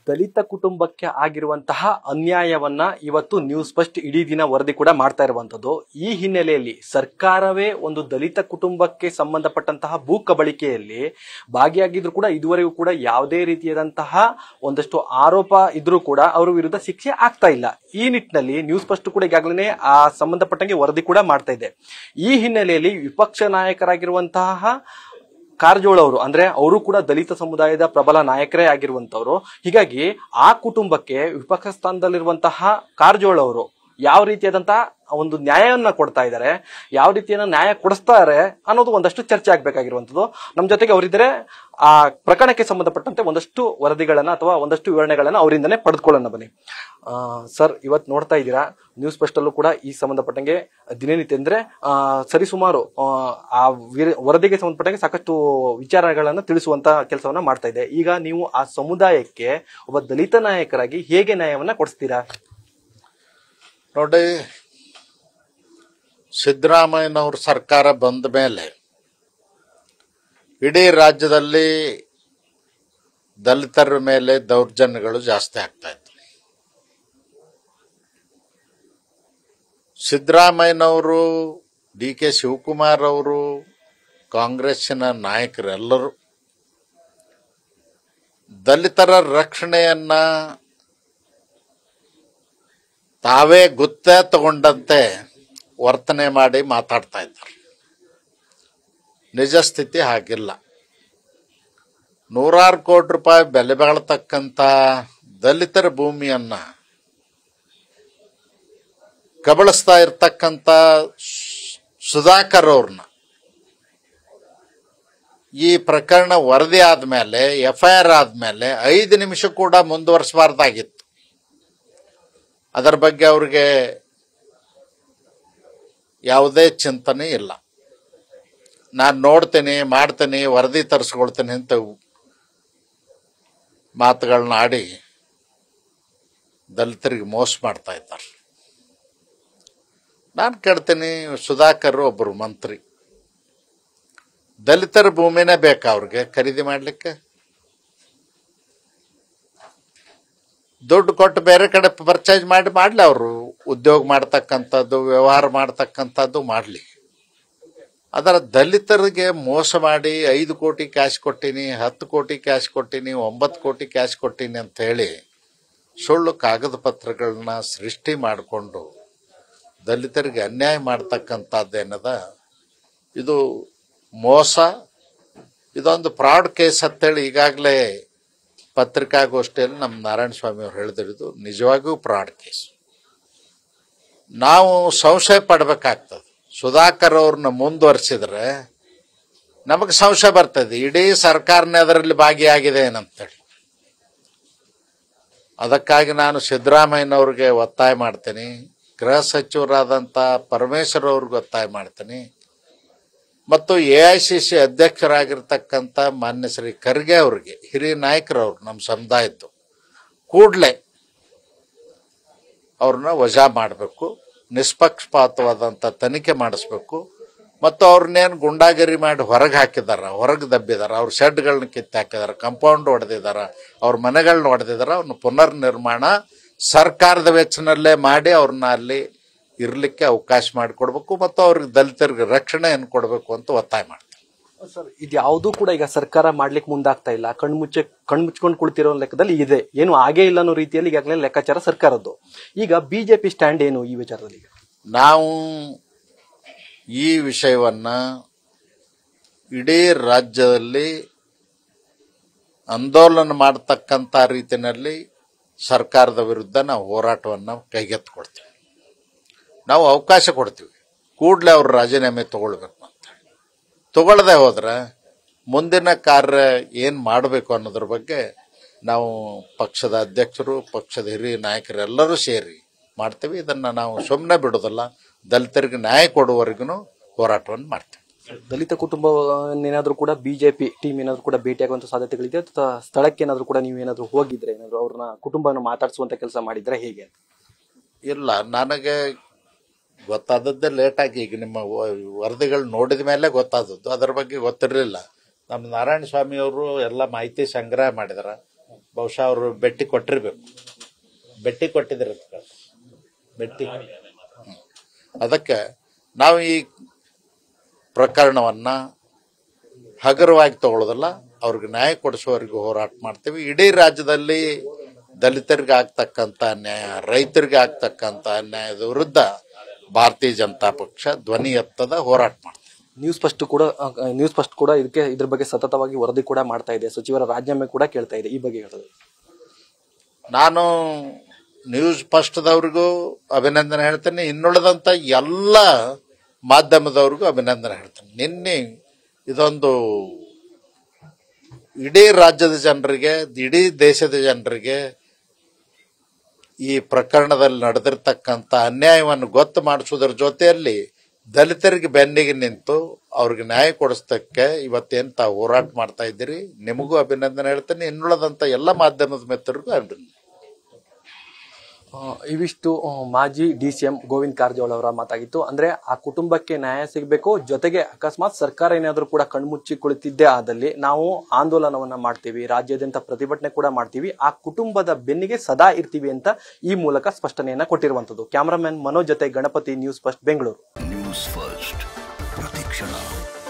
ದಲಿತ ಕುಟುಂಬಕ್ಕೆ ಆಗಿರುವಂತಹ ಅನ್ಯಾಯವನ್ನ ಇವತ್ತು ನ್ಯೂಸ್ ಫಸ್ಟ್ ಇಡೀ ದಿನ ವರದಿ ಕೂಡ ಮಾಡ್ತಾ ಇರುವಂತದ್ದು ಈ ಹಿನ್ನೆಲೆಯಲ್ಲಿ ಸರ್ಕಾರವೇ ಒಂದು ದಲಿತ ಕುಟುಂಬಕ್ಕೆ ಸಂಬಂಧಪಟ್ಟಂತಹ ಭೂ ಕಬಳಿಕೆಯಲ್ಲಿ ಭಾಗಿಯಾಗಿದ್ರು ಕೂಡ ಇದುವರೆಗೂ ಕೂಡ ಯಾವುದೇ ರೀತಿಯಾದಂತಹ ಒಂದಷ್ಟು ಆರೋಪ ಇದ್ರೂ ಕೂಡ ಅವರ ವಿರುದ್ಧ ಶಿಕ್ಷೆ ಆಗ್ತಾ ಇಲ್ಲ ಈ ನಿಟ್ಟಿನಲ್ಲಿ ನ್ಯೂಸ್ ಫಸ್ಟ್ ಕೂಡ ಈಗಾಗಲೇ ಆ ಸಂಬಂಧಪಟ್ಟಂಗೆ ವರದಿ ಕೂಡ ಮಾಡ್ತಾ ಇದೆ ಈ ಹಿನ್ನೆಲೆಯಲ್ಲಿ ವಿಪಕ್ಷ ನಾಯಕರಾಗಿರುವಂತಹ ಕಾರಜೋಳ ಅವರು ಅಂದ್ರೆ ಅವರು ಕೂಡ ದಲಿತ ಸಮುದಾಯದ ಪ್ರಬಲ ನಾಯಕರೇ ಆಗಿರುವಂತವ್ರು ಹೀಗಾಗಿ ಆ ಕುಟುಂಬಕ್ಕೆ ವಿಪಕ್ಷ ಸ್ಥಾನದಲ್ಲಿರುವಂತಹ ಕಾರಜೋಳ ಅವರು ಯಾವ ರೀತಿಯಾದಂತಹ ಒಂದು ನ್ಯಾಯವನ್ನ ಕೊಡ್ತಾ ಇದ್ದಾರೆ ಯಾವ ರೀತಿಯನ್ನ ನ್ಯಾಯ ಕೊಡಿಸ್ತಾರೆ ಅನ್ನೋದು ಒಂದಷ್ಟು ಚರ್ಚೆ ಆಗ್ಬೇಕಾಗಿರುವಂತದ್ದು ನಮ್ಮ ಜೊತೆಗೆ ಅವರಿದ್ರೆ ಆ ಪ್ರಕರಣಕ್ಕೆ ಸಂಬಂಧಪಟ್ಟಂತೆ ಒಂದಷ್ಟು ವರದಿಗಳನ್ನ ಅಥವಾ ಒಂದಷ್ಟು ವಿವರಣೆಗಳನ್ನ ಅವರಿಂದನೇ ಪಡೆದುಕೊಳ್ಳೋಣ ಬನ್ನಿ ಆ, ಸರ್ ಇವತ್ತು ನೋಡ್ತಾ ಇದ್ದೀರಾ ನ್ಯೂಸ್ ಫಸ್ಟ್ ಅಲ್ಲೂ ಕೂಡ ಈ ಸಂಬಂಧಪಟ್ಟಂಗೆ ದಿನನಿತ್ಯ ಅಂದ್ರೆ ಆ, ಸರಿಸುಮಾರು ಆ, ಆ ವೀರ- ವರದಿಗೆ ಸಂಬಂಧಪಟ್ಟಂಗೆ ಸಾಕಷ್ಟು ವಿಚಾರಗಳನ್ನ ತಿಳಿಸುವಂತ ಕೆಲಸವನ್ನ ಮಾಡ್ತಾ ಇದೆ ಈಗ ನೀವು ಆ ಸಮುದಾಯಕ್ಕೆ ಒಬ್ಬ ದಲಿತ ನಾಯಕರಾಗಿ ಹೇಗೆ ನ್ಯಾಯವನ್ನ ಕೊಡಿಸ್ತೀರಾ ನೋಡಿ ಸಿದ್ದರಾಮಯ್ಯನವ್ರ ಸರ್ಕಾರ ಬಂದ ಮೇಲೆ ಇಡೀ ರಾಜ್ಯದಲ್ಲಿ ದಲಿತರ ಮೇಲೆ ದೌರ್ಜನ್ಯಗಳು ಜಾಸ್ತಿ ಆಗ್ತಾ ಇತ್ತು ಸಿದ್ದರಾಮಯ್ಯನವರು ಡಿ ಕೆ ಶಿವಕುಮಾರ್ ಅವರು ಕಾಂಗ್ರೆಸ್ಸಿನ ನಾಯಕರೆಲ್ಲರೂ ದಲಿತರ ರಕ್ಷಣೆಯನ್ನ ತಾವೇ ಗುತ್ತ ತಗೊಂಡಂತೆ ವರ್ತನೆ ಮಾಡಿ ಮಾತಾಡ್ತಾ ಇದ್ದಾರೆ ನಿಜ ಸ್ಥಿತಿ ಹಾಗಿಲ್ಲ ನೂರಾರು ಕೋಟಿ ರೂಪಾಯಿ ಬೆಲೆ ಬಾಳ್ತಕ್ಕಂಥ ದಲಿತರ ಭೂಮಿಯನ್ನ ಕಬಳಿಸ್ತಾ ಇರ್ತಕ್ಕಂಥ ಸು- ಸುಧಾಕರ್ ಅವ್ರನ್ನ ಈ ಪ್ರಕರಣ ವರದಿ ಆದ್ಮೇಲೆ ಎಫ್ ಐ ಆರ್ ಆದ್ಮೇಲೆ ಐದು ನಿಮಿಷ ಕೂಡ ಮುಂದುವರಿಸಬಾರ್ದಾಗಿತ್ತು ಅದರ ಬಗ್ಗೆ ಅವ್ರಿಗೆ ಯಾವುದೇ ಚಿಂತನೆ ಇಲ್ಲ ನಾನು ನೋಡ್ತೀನಿ ಮಾಡ್ತೀನಿ ವರದಿ ತರಿಸ್ಕೊಳ್ತೀನಿ ಅಂತ ಮಾತುಗಳನ್ನ ಆಡಿ ದಲಿತರಿಗೆ ಮೋಸ ಮಾಡ್ತಾ ಇದ್ದಾರೆ ನಾನು ಕೇಳ್ತೀನಿ ಸುಧಾಕರ್ ಒಬ್ಬರು ಮಂತ್ರಿ ದಲಿತರ ಭೂಮಿನೇ ಬೇಕಾ ಅವ್ರಿಗೆ ಖರೀದಿ ಮಾಡ್ಲಿಕ್ಕೆ ದುಡ್ಡು ಕೊಟ್ಟು ಬೇರೆ ಕಡೆ ಪರ್ಚೇಸ್ ಮಾಡಿ ಮಾಡಲಿ ಅವರು ಉದ್ಯೋಗ ಮಾಡ್ತಕ್ಕಂಥದ್ದು ವ್ಯವಹಾರ ಮಾಡ್ತಕ್ಕಂಥದ್ದು ಮಾಡಲಿ ಅದರ ದಲಿತರಿಗೆ ಮೋಸ ಮಾಡಿ ಐದು ಕೋಟಿ ಕ್ಯಾಶ್ ಕೊಟ್ಟಿನಿ ಹತ್ತು ಕೋಟಿ ಕ್ಯಾಶ್ ಕೊಟ್ಟಿನಿ ಒಂಬತ್ತು ಕೋಟಿ ಕ್ಯಾಶ್ ಕೊಟ್ಟಿನಿ ಅಂತ ಹೇಳಿ ಸುಳ್ಳು ಕಾಗದ ಪತ್ರಗಳನ್ನ ಸೃಷ್ಟಿ ಮಾಡಿಕೊಂಡು ದಲಿತರಿಗೆ ಅನ್ಯಾಯ ಮಾಡ್ತಕ್ಕಂಥದ್ದೇನದ ಇದು ಮೋಸ ಇದೊಂದು ಫ್ರಾಡ್ ಕೇಸ್ ಅಂತೇಳಿ ಈಗಾಗಲೇ ಪತ್ರಿಕಾಗೋಷ್ಠಿಯಲ್ಲಿ ನಮ್ಮ ನಾರಾಯಣ ಸ್ವಾಮಿ ಅವರು ಹೇಳಿದಿರೋದು ನಿಜವಾಗಿಯೂ ಫ್ರಾಡ್ ಕೇಸ್ ನಾವು ಸಂಶಯ ಪಡಬೇಕಾಗ್ತದೆ ಸುಧಾಕರ್ ಅವ್ರನ್ನ ಮುಂದುವರಿಸಿದ್ರೆ ನಮಗೆ ಸಂಶಯ ಬರ್ತದೆ ಇಡೀ ಸರ್ಕಾರನೇ ಅದರಲ್ಲಿ ಭಾಗಿಯಾಗಿದೆ ಏನಂತೇಳಿ ಅದಕ್ಕಾಗಿ ನಾನು ಸಿದ್ದರಾಮಯ್ಯನವ್ರಿಗೆ ಒತ್ತಾಯ ಮಾಡ್ತೀನಿ ಗೃಹ ಸಚಿವರಾದಂಥ ಪರಮೇಶ್ವರ್ ಅವ್ರಿಗೆ ಒತ್ತಾಯ ಮಾಡ್ತೀನಿ ಮತ್ತು ಎ ಐ ಸಿ ಸಿ ಅಧ್ಯಕ್ಷರಾಗಿರ್ತಕ್ಕಂಥ ಮಾನ್ಯ ಶ್ರೀ ಖರ್ಗೆ ಅವರಿಗೆ ಹಿರಿಯ ನಾಯಕರವ್ರು ನಮ್ಮ ಸಮುದಾಯದ್ದು ಕೂಡಲೇ ಅವ್ರನ್ನ ವಜಾ ಮಾಡಬೇಕು ನಿಷ್ಪಕ್ಷಪಾತವಾದಂಥ ತನಿಖೆ ಮಾಡಿಸ್ಬೇಕು ಮತ್ತು ಅವ್ರನ್ನೇನು ಗುಂಡಾಗಿರಿ ಮಾಡಿ ಹೊರಗೆ ಹಾಕಿದಾರ ಹೊರಗೆ ದಬ್ಬಿದಾರ ಅವ್ರ ಶೆಡ್ಗಳನ್ನ ಕಿತ್ತು ಹಾಕಿದಾರ ಕಂಪೌಂಡ್ ಹೊಡೆದಿದಾರ ಅವ್ರ ಮನೆಗಳನ್ನ ಹೊಡೆದಿದಾರ ಅವ್ರನ್ನ ಪುನರ್ ನಿರ್ಮಾಣ ಸರ್ಕಾರದ ವೆಚ್ಚನಲ್ಲೇ ಮಾಡಿ ಅವ್ರನ್ನ ಅಲ್ಲಿ ಇರಲಿಕ್ಕೆ ಅವಕಾಶ ಮಾಡಿಕೊಡ್ಬೇಕು ಮತ್ತು ಅವ್ರಿಗೆ ದಲಿತರಿಗೆ ರಕ್ಷಣೆಯನ್ನು ಕೊಡಬೇಕು ಅಂತ ಒತ್ತಾಯ ಮಾಡ್ತಾರೆ ಸರ್ ಇದು ಯಾವುದೂ ಕೂಡ ಈಗ ಸರ್ಕಾರ ಮಾಡ್ಲಿಕ್ಕೆ ಮುಂದಾಗ್ತಾ ಇಲ್ಲ ಕಣ್ಮುಚ್ಚೆ ಕಣ್ಮುಚ್ಕೊಂಡು ಕುಳಿತಿರೋ ಲೆಕ್ಕದಲ್ಲಿ ಇದೆ ಏನು ಆಗೇ ಇಲ್ಲ ಅನ್ನೋ ರೀತಿಯಲ್ಲಿ ಈಗಾಗಲೇ ಲೆಕ್ಕಾಚಾರ ಸರ್ಕಾರದ್ದು ಈಗ ಬಿಜೆಪಿ ಸ್ಟ್ಯಾಂಡ್ ಏನು ಈ ವಿಚಾರದಲ್ಲಿ ಈಗ ನಾವು ಈ ವಿಷಯವನ್ನ ಇಡೀ ರಾಜ್ಯದಲ್ಲಿ ಆಂದೋಲನ ಮಾಡತಕ್ಕಂಥ ರೀತಿಯಲ್ಲಿ ಸರ್ಕಾರದ ವಿರುದ್ಧ ನಾವು ಹೋರಾಟವನ್ನು ಕೈಗೆತ್ತಿಕೊಳ್ತೀವಿ ನಾವು ಅವಕಾಶ ಕೊಡ್ತೀವಿ ಕೂಡಲೇ ಅವ್ರು ರಾಜೀನಾಮೆ ತಗೊಳ್ಬೇಕು ಅಂತ ತಗೊಳ್ಳದೆ ಹೋದ್ರೆ ಮುಂದಿನ ಕಾರ್ಯ ಏನು ಮಾಡಬೇಕು ಅನ್ನೋದ್ರ ಬಗ್ಗೆ ನಾವು ಪಕ್ಷದ ಅಧ್ಯಕ್ಷರು ಪಕ್ಷದ ಹಿರಿಯ ನಾಯಕರೆಲ್ಲರೂ ಸೇರಿ ಮಾಡ್ತೀವಿ ಇದನ್ನು ನಾವು ಸುಮ್ಮನೆ ಬಿಡೋದಿಲ್ಲ ದಲಿತರಿಗೆ ನ್ಯಾಯ ಕೊಡುವವರೆಗೂ ಹೋರಾಟವನ್ನು ಮಾಡ್ತೀವಿ ದಲಿತ ಕುಟುಂಬ ಏನಾದ್ರೂ ಕೂಡ ಬಿಜೆಪಿ ಟೀಮ್ ಏನಾದ್ರೂ ಕೂಡ ಭೇಟಿ ಆಗುವಂತ ಸಾಧ್ಯತೆಗಳಿದೆ ಅಥವಾ ಸ್ಥಳಕ್ಕೆ ಏನಾದ್ರೂ ಕೂಡ ನೀವು ಏನಾದ್ರೂ ಹೋಗಿದ್ರೆ ಏನಾದ್ರು ಅವ್ರನ್ನ ಕುಟುಂಬನ ಮಾತಾಡಿಸುವಂತ ಕೆಲಸ ಮಾಡಿದ್ರೆ ಹೇಗೆ ಇಲ್ಲ ನನಗೆ ಗೊತ್ತಾದದ್ದೇ ಲೇಟಾಗಿ ಈಗ ನಿಮ್ಮ ವ- ವರದಿಗಳು ನೋಡಿದ ಮೇಲೆ ಗೊತ್ತಾದದ್ದು ಅದರ ಬಗ್ಗೆ ಗೊತ್ತಿರಲಿಲ್ಲ ನಮ್ಮ ನಾರಾಯಣ ಸ್ವಾಮಿ ಅವರು ಎಲ್ಲ ಮಾಹಿತಿ ಸಂಗ್ರಹ ಮಾಡಿದಾರ ಬಹುಶಃ ಅವರು ಭೇಟಿ ಕೊಟ್ಟಿರ್ಬೇಕು ಭೇಟಿ ಕೊಟ್ಟಿದ್ರು ಭೇಟಿ ಹ್ಮ್. ಅದಕ್ಕೆ ನಾವು ಈ ಪ್ರಕರಣವನ್ನ ಹಗುರವಾಗಿ ತಗೊಳ್ಳೋದಲ್ಲ ಅವ್ರಿಗೆ ನ್ಯಾಯ ಕೊಡಿಸುವವರೆಗೂ ಹೋರಾಟ ಮಾಡ್ತೀವಿ ಇಡೀ ರಾಜ್ಯದಲ್ಲಿ ದಲಿತರಿಗೆ ಆಗ್ತಕ್ಕಂಥ ಅನ್ಯಾಯ ರೈತರಿಗೆ ಆಗ್ತಕ್ಕಂಥ ಅನ್ಯಾಯದ ವಿರುದ್ಧ ಭಾರತೀಯ ಜನತಾ ಪಕ್ಷ ಧ್ವನಿ ಎತ್ತದ ಹೋರಾಟ ಮಾಡ್ತೀವಿ ನ್ಯೂಸ್ ಫಸ್ಟ್ ಕೂಡ ಆ, ನ್ಯೂಸ್ ಫಸ್ಟ್ ಕೂಡ ಇದಕ್ಕೆ ಇದ್ರ ಬಗ್ಗೆ ಸತತವಾಗಿ ವರದಿ ಕೂಡ ಮಾಡ್ತಾ ಇದೆ ಸಚಿವರ ರಾಜೀನಾಮೆ ಕೂಡ ಕೇಳ್ತಾ ಇದೆ ಈ ಬಗ್ಗೆ ಹೇಳೋದು ನಾನು ನ್ಯೂಸ್ ಫಸ್ಟ್ದವ್ರಿಗೂ ಅಭಿನಂದನೆ ಹೇಳ್ತೇನೆ ಇನ್ನುಳಿದಂಥ ಎಲ್ಲ ಮಾಧ್ಯಮದವ್ರಿಗೂ ಅಭಿನಂದನೆ ಹೇಳ್ತೇನೆ ನಿನ್ನೆ ಇದೊಂದು ಇಡೀ ರಾಜ್ಯದ ಜನರಿಗೆ ಇಡೀ ದೇಶದ ಜನರಿಗೆ ಈ ಪ್ರಕರಣದಲ್ಲಿ ನಡೆದಿರ್ತಕ್ಕಂಥ ಅನ್ಯಾಯವನ್ನು ಗೊತ್ತು ಮಾಡಿಸೋದ್ರ ಜೊತೆಯಲ್ಲಿ ದಲಿತರಿಗೆ ಬೆನ್ನಿಗೆ ನಿಂತು ಅವ್ರಿಗೆ ನ್ಯಾಯ ಕೊಡಿಸ್ತಕ್ಕೆ ಇವತ್ತೇನು ತಾವು ಹೋರಾಟ ಮಾಡ್ತಾ ಇದ್ದೀರಿ ನಿಮಗೂ ಅಭಿನಂದನೆ ಹೇಳ್ತೇನೆ ಇನ್ನುಳಿದಂಥ ಎಲ್ಲ ಮಾಧ್ಯಮದ ಮಿತ್ರರಿಗೂ ಅಭಿನಂದನೆ ಆ, ಇವಿಷ್ಟು ಆ, ಮಾಜಿ D C M Govind Karjol ಅವರ ಮಾತಾಗಿತ್ತು ಅಂದ್ರೆ ಆ ಕುಟುಂಬಕ್ಕೆ ನ್ಯಾಯ ಸಿಗಬೇಕು ಜೊತೆಗೆ ಅಕಸ್ಮಾತ್ ಸರ್ಕಾರ ಏನಾದ್ರೂ ಕೂಡ ಕಣ್ಮುಚ್ಚಿ ಕುಳಿತಿದ್ದೇ ಆದಲ್ಲಿ ನಾವು ಆಂದೋಲನವನ್ನ ಮಾಡ್ತೀವಿ ರಾಜ್ಯಾದ್ಯಂತ ಪ್ರತಿಭಟನೆ ಕೂಡ ಮಾಡ್ತೀವಿ ಆ ಕುಟುಂಬದ ಬೆನ್ನಿಗೆ ಸದಾ ಇರ್ತೀವಿ ಅಂತ ಈ ಮೂಲಕ ಸ್ಪಷ್ಟನೆಯನ್ನ ಕೊಟ್ಟಿರುವಂತದ್ದು ಕ್ಯಾಮರಾಮನ್ ಮನೋಜ್ ಜೊತೆ Ganapathi news first Bengaluru news first ಪ್ರತಿಕ್ಷಣ